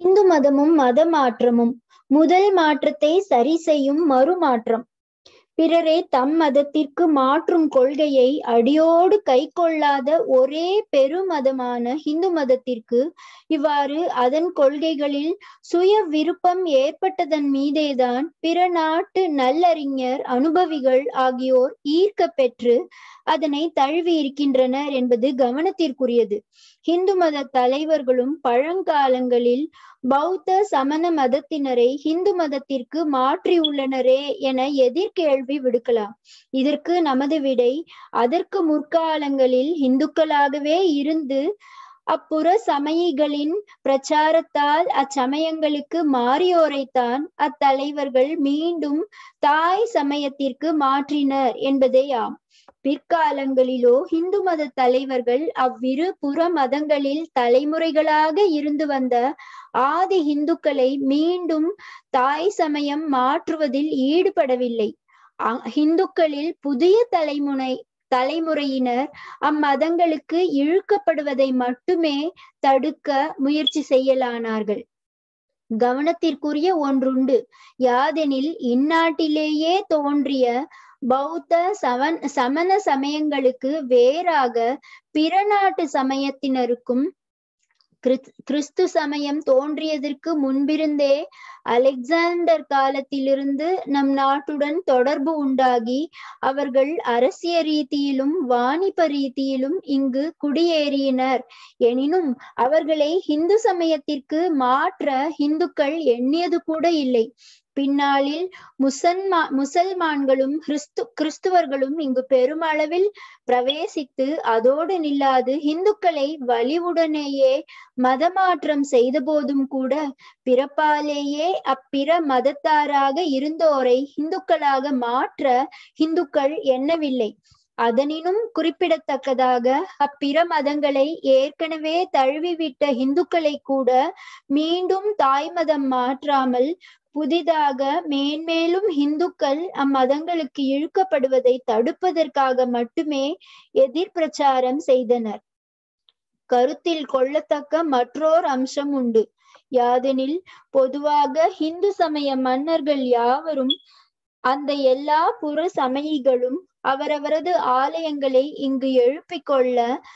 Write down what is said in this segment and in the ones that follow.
இந்து மதமும் மத மாற்றமும் முதல் மாற்றத்தை சரி செய்யும் மறுமாற்றம் பிறரே தம் மதத்திற்கு மாற்றும் கொள்கையை அடியோடு கை கொள்ளாத ஒரே பெருமதமான இந்து மதத்திற்கு இவ்வாறு அதன் கொள்கைகளில் சுய விருப்பம் ஏற்பட்டதன் மீதேதான் பிற நாட்டு நல்லறிஞர் அனுபவிகள் ஆகியோர் ஈர்க்க பெற்று அதனை தழுவி இருக்கின்றனர் என்பது கவனத்திற்குரியது இந்து மத தலைவர்களும் பழங்காலங்களில் பௌத்த சமண மதத்தினரை இந்து மதத்திற்கு மாற்றியுள்ளனரே என எதிர்கேள்வி விடுக்கலாம் இதற்கு நமது விடை அதற்கு முற்காலங்களில் இந்துக்களாகவே இருந்து அப்புற சமயிகளின் பிரச்சாரத்தால் அச்சமயங்களுக்கு மாறியோரைத்தான் அத்தலைவர்கள் மீண்டும் தாய் சமயத்திற்கு மாற்றினர் என்பதேயாம் பிற்காலங்களிலோ இந்து மத தலைவர்கள் அவ்விரு புற மதங்களில் தலைமுறைகளாக இருந்து வந்த ஆதி இந்துக்களை மீண்டும் தாய் சமயம் மாற்றுவதில் ஈடுபடவில்லை இந்துக்களில் புதிய தலைமுறை தலைமுறையினர் அம்மதங்களுக்கு இழுக்கப்படுவதை மட்டுமே தடுக்க முயற்சி செய்யலானார்கள் கவனத்திற்குரிய ஒன்றுண்டு யாதெனில் இந்நாட்டிலேயே தோன்றிய பௌத்த சவன் சமண சமயங்களுக்கு வேறாக பிற நாட்டு சமயத்தினருக்கும் கிறிஸ்து சமயம் தோன்றியதற்கு முன்பிருந்தே அலெக்சாண்டர் காலத்திலிருந்து நம் நாட்டுடன் தொடர்பு உண்டாகி அவர்கள் அரசிய ரீதியிலும் வாணிப ரீதியிலும் இங்கு குடியேறினர் எனினும் அவர்களை இந்து சமயத்திற்கு மாற்ற இந்துக்கள் எண்ணியது கூட இல்லை பின்னாளில் முசல்மா முசல்மான்களும் கிறிஸ்து கிறிஸ்துவர்களும் இங்கு பெருமளவில் பிரவேசித்து அதோடு நில்லாது இந்துக்களை வலிவுடனேயே மதமாற்றம் செய்த போதும் கூட பிறப்பாலேயே அப்பிற மதத்தாராக இருந்தோரை இந்துக்களாக மாற்ற இந்துக்கள் எண்ணவில்லை அதனினும் குறிப்பிடத்தக்கதாக அப்பிற மதங்களை ஏற்கனவே தழுவிவிட்ட இந்துக்களை கூட மீண்டும் தாய்மதம் மாற்றாமல் புதிதாக மேன்மேலும் இந்துக்கள் அம்மதங்களுக்கு இழுக்கப்படுவதை தடுப்பதற்காக மட்டுமே எதிர் பிரச்சாரம் செய்தனர் கருத்தில் கொள்ளத்தக்க மற்றோர் அம்சம் உண்டு யாதெனில் பொதுவாக இந்து சமய மன்னர்கள் யாவரும் அந்த எல்லா புற சமயிகளும் அவரவரது ஆலயங்களை இங்கு எழுப்பிக் கொள்ள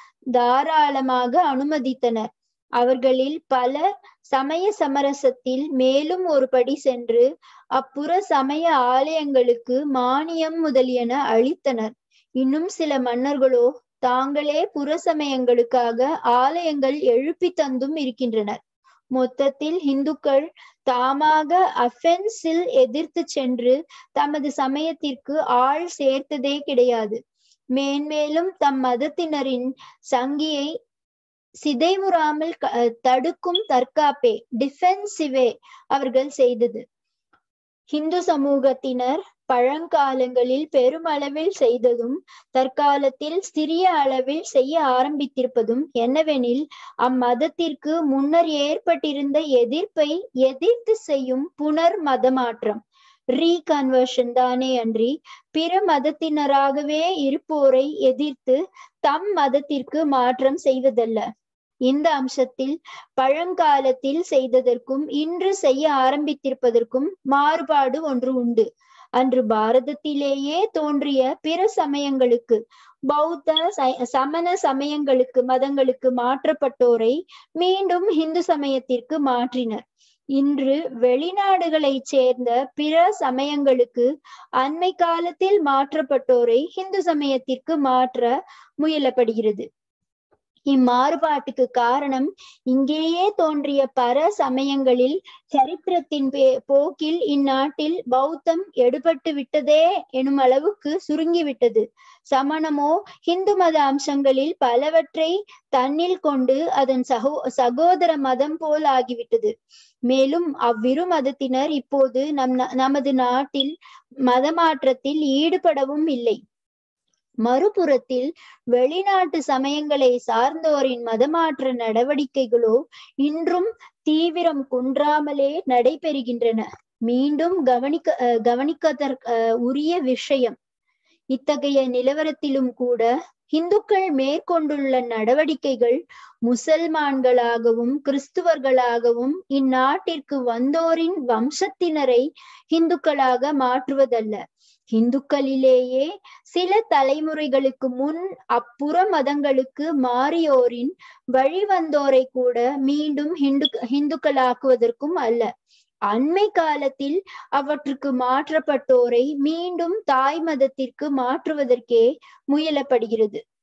தாராளமாக அனுமதித்தனர் அவர்களில் பலர் சமய சமரசத்தில் மேலும் ஒரு படி சென்று அப்புற சமய ஆலயங்களுக்கு மானியம் முதலியன அளித்தனர் இன்னும் சில மன்னர்களோ தாங்களே புற சமயங்களுக்காக ஆலயங்கள் எழுப்பி தந்தும் இருக்கின்றனர் மொத்தத்தில் இந்துக்கள் தாமாக அஃபென்ஸில் எதிர்த்து சென்று தமது சமயத்திற்கு ஆள் சேர்த்ததே கிடையாது மேன்மேலும் தம் மதத்தினரின் சங்கியை சிதைவுறாமல் தடுக்கும் தற்காப்பே டிஃபென்சிவே அவர்கள் செய்தது இந்து சமூகத்தினர் பழங்காலங்களில் பெருமளவில் செய்ததும் தற்காலத்தில் சிறிய அளவில் செய்ய ஆரம்பித்திருப்பதும் என்னவெனில் அம்மதத்திற்கு முன்னர் ஏற்பட்டிருந்த எதிர்ப்பை எதிர்த்து செய்யும் புனர் மதமாற்றம் ரீகன்வர்ஷன் தானே அன்றி பிற மதத்தினராகவே இருப்போரை எதிர்த்து தம் மதத்திற்கு மாற்றம் செய்வதல்ல இந்த அம்சத்தில் பழங்காலத்தில் செய்ததற்கும் இன்று செய்ய ஆரம்பித்திருப்பதற்கும் மாறுபாடு ஒன்று உண்டு அன்று பாரதத்திலேயே தோன்றிய பிற சமயங்களுக்கு பௌத்த சமண சமயங்களுக்கு மதங்களுக்கு மாற்றப்பட்டோரை மீண்டும் இந்து சமயத்திற்கு மாற்றினர் இன்று வெளிநாடுகளைச் சேர்ந்த பிற சமயங்களுக்கு அண்மை காலத்தில் மாற்றப்பட்டோரை இந்து சமயத்திற்கு மாற்ற முயலப்படுகிறது இம்மாறுபாட்டுக்கு காரணம் இங்கேயே தோன்றிய பர சமயங்களில் சரித்திரத்தின் போக்கில் இந்நாட்டில் பௌத்தம் எடுபட்டு விட்டதே எனும் அளவுக்கு சுருங்கிவிட்டது சமணமோ இந்து மத அம்சங்களில் பலவற்றை தன்னில் கொண்டு அதன் சகோ சகோதர மதம் போல் ஆகிவிட்டது மேலும் அவ்விரு மதத்தினர் இப்போது நம் நமது நாட்டில் மதமாற்றத்தில் ஈடுபடவும் இல்லை மறுபுறத்தில் வெளிநாட்டு சமயங்களை சார்ந்தோரின் மதமாற்ற நடவடிக்கைகளோ இன்றும் தீவிரம் குன்றாமலே நடைபெறுகின்றன மீண்டும் கவனிக்க கவனிக்கதற்கு உரிய விஷயம் இத்தகைய நிலவரத்திலும் கூட இந்துக்கள் மேற்கொண்டுள்ள நடவடிக்கைகள் முசல்மான்களாகவும் கிறிஸ்துவர்களாகவும் இந்நாட்டிற்கு வந்தோரின் வம்சத்தினரை இந்துக்களாக மாற்றுவதல்ல இந்துக்களிலேயே சில தலைமுறைகளுக்கு முன் அப்புற மதங்களுக்கு மாறியோரின் வழிவந்தோரை கூட மீண்டும் ஹிந்து இந்துக்களாக்குவதற்கும் அல்ல அண்மை காலத்தில் அவற்றுக்கு மாற்றப்பட்டோரை மீண்டும் தாய் மதத்திற்கு மாற்றுவதற்கே முயலப்படுகிறது